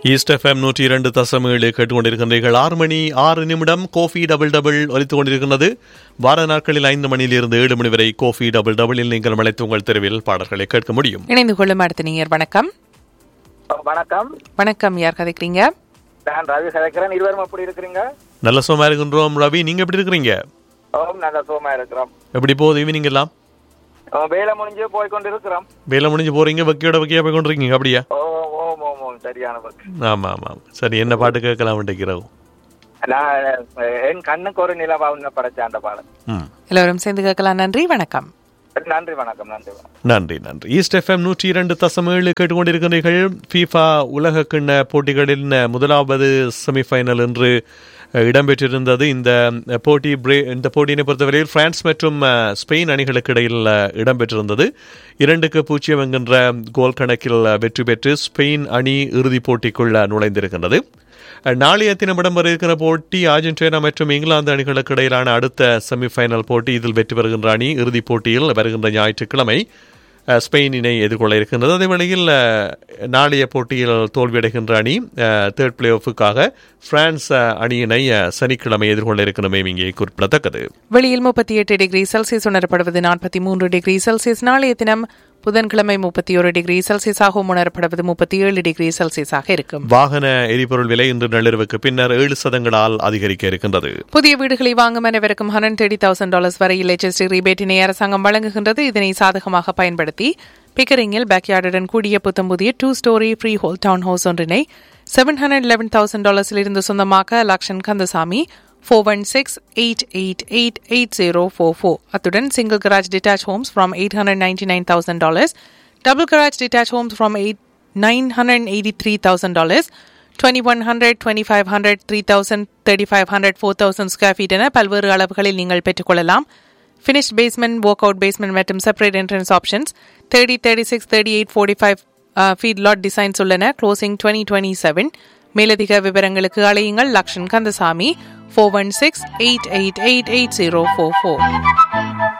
East FM நூற்றி இரண்டு தசம் ஏழு கேட்டுக்கொண்டிருக்கின்றீர்கள் ஆறு மணி ஆறு நிமிடம் கோஃபி டபுள் டபுள் ஒலித்துக் கொண்டிருக்கிறது வார நாட்களில் ஐந்து மணியிலிருந்து ஏழு மணி வரை கோஃபி டபுள் டபுளில் நீங்கள் அழைத்து உங்கள் தெருவில் பாடல்களை கேட்க முடியும் இணைந்து கொள்ளும் அடுத்த நீர் வணக்கம் வணக்கம் வணக்கம் யார் கதைக்கிறீங்க நான் ரவி கதைக்கிறேன் இருவரும் எப்படி இருக்கிறீங்க நல்ல சுகமா இருக்கின்றோம் ரவி நீங்க எப்படி இருக்கிறீங்க ஓம் நல்ல சுகமா இருக்கிறோம் எப்படி போகுது ஈவினிங் எல்லாம் ஓ, வேலை முடிஞ்சு போய் கொண்டு இருக்கிறோம் வேலை முடிஞ்சு போறீங்க வக்கியோட வக்கியா போய் கொண்டிருக்கீங்க அப்படியா ஓ ஓம் ஓம் ஓம் சரியான பக்கு ஆமா ஆமா ஆமா. சரி என்ன பாட்டு கேட்கலாம் வேண்டிக்கிறோம் நான் என் கண்ணுக்கு ஒரு நிலவா உன்ன படைச்ச அந்த பாடல் ம் எல்லோரும் சேர்ந்து கேட்கலாம் நன்றி வணக்கம் நன்றி வணக்கம் நன்றி வணக்கம் நன்றி நன்றி ஈஸ்ட் எஃப்எம் நூற்றி இரண்டு தசம் ஏழு கேட்டுக்கொண்டிருக்கிறீர்கள் ஃபீஃபா உலக கிண்ண போட்டிகளின் முதலாவது செமிஃபைனல் என்று அஹ், இடம்பெற்றிருந்தது இந்த அஹ், போட்டி பிரே இந்த போட்டியினை பொறுத்தவரையில் பிரான்ஸ் மற்றும் அஹ், ஸ்பெயின் அணிகளுக்கு இடையில் அஹ், இடம்பெற்றிருந்தது இரண்டுக்கு பூஜ்ஜியம் என்கின்ற கோல் கணக்கில் அஹ், வெற்றி பெற்று ஸ்பெயின் அணி இறுதிப் போட்டிக்குள் அஹ், நுழைந்திருக்கின்றது அஹ், நாளைய தினம் இடம்பெற இருக்கிற போட்டி அர்ஜென்டினா மற்றும் இங்கிலாந்து அணிகளுக்கு இடையிலான அடுத்த செமிஃபைனல் போட்டி இதில் வெற்றி பெறுகின்ற அணி இறுதிப் போட்டியில் வருகின்ற ஞாயிற்றுக்கிழமை அஹ், ஸ்பெயினினை எதிர்கொள்ள இருக்கின்றது அதே வேளையில் அஹ், நாளைய போட்டியில் தோல்வியடைகின்ற அணி தேர்ட் பிளே ஆஃபுக்காக பிரான்ஸ் அஹ், அணியினை அஹ், சனிக்கிழமை எதிர்கொள்ள இருக்கணுமே இங்கே குறிப்பிடத்தக்கது வெளியில் முப்பத்தி எட்டு டிகிரி செல்சியஸ் உணரப்படுவது நாற்பத்தி மூன்று டிகிரி செல்சியஸ் நாளைய தினம் புதன்கிழமை முப்பத்தி ஒரு டிகிரி செல்சியஸாகவும் உணரப்படுவது முப்பத்தி ஏழு டிகிரி செல்சியஸாக இருக்கும் வாகன எரிபொருள் விலை இன்று நள்ளிரவுக்கு பின்னர் ஏழு சதங்களால் அதிகரிக்க இருக்கின்றது புதிய வீடுகளை வாங்கும் அனைவருக்கும் ஹண்ட்ரட் தேர்ட்டி தௌசண்ட் டாலர்ஸ் வரையில் HST ரிபேட்டினை அரசாங்கம் வழங்குகின்றது இதனை சாதகமாக பயன்படுத்தி பிக்கரிங்கில் பேக்யார்டுடன் கூடிய புத்தம் புதிய two story freehold town house ஒன்றினை செவன் ஹண்ட்ரட் லெவன் தௌசண்ட் டாலர்ஸில் இருந்து சொந்தமாக்க Lakshan Kandasamy four one six eight eight eight eight zero four four அத்துடன் single garage detached homes from eight hundred ninety nine thousand dollars double garage detached homes from eight nine hundred eighty three thousand dollars 2100 2500 3000 3500 4000 square feet என பல்வேறு அளவுகளில் நீங்கள் பெற்றுக்கொள்ளலாம் finished basement walk out basement மற்றும் separate entrance options thirty thirty six thirty eight forty five feet lot designs உள்ளன closing twenty twenty seven மேலதிக விவரங்களுக்கு அழையுங்கள் Lakshan Kandasamy four one six eight eight eight eight zero four four